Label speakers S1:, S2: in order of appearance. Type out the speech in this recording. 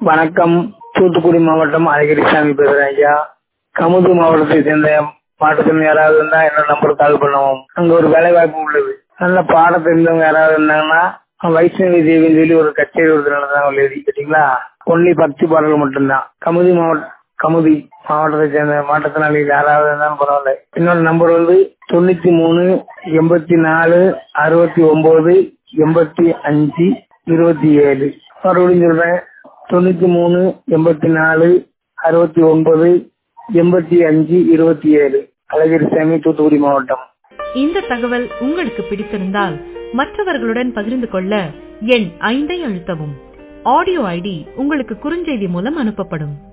S1: வணக்கம் தூத்துக்குடி மாவட்டம் அழகிரிசாமி பேசுறேன் ஐயா கமுது மாவட்டத்தை சேர்ந்த மாற்றத்தில் யாராவது இருந்தா என்னோட நம்பருக்கு கால் பண்ணுவோம் அங்க ஒரு வேலை வாய்ப்பு உள்ளது நல்ல பாட தெரிஞ்சவங்க யாராவது இருந்தாங்கன்னா வைஷ்ணவி தேவின்னு சொல்லி ஒரு கச்சேரி ஒரு நடந்தாங்க எழுதி கேட்டீங்களா ஒன்லி பக்தி பாடல்கள் மட்டும்தான் கமுதி மாவட்டம் கமுதி மாவட்டத்தை சேர்ந்த மாற்றுத்திறனாளிகள் யாராவது இருந்தாலும் பரவாயில்ல என்னோட நம்பர் வந்து தொண்ணூத்தி மூணு எண்பத்தி நாலு அறுபத்தி ஒன்பது எண்பத்தி அஞ்சு இருபத்தி ஏழு மறுபடியும் சொல்றேன் தொண்ணூத்தி மூணு எண்பத்தி நாலு அறுபத்தி ஒன்பது எண்பத்தி அஞ்சு இருபத்தி ஏழு அழகிரி சாமி தூத்துக்குடி மாவட்டம்
S2: இந்த தகவல் உங்களுக்கு பிடித்திருந்தால் மற்றவர்களுடன் பகிர்ந்து கொள்ள எண் ஐந்தை அழுத்தவும் ஆடியோ ஐடி உங்களுக்கு குறுஞ்செய்தி மூலம் அனுப்பப்படும்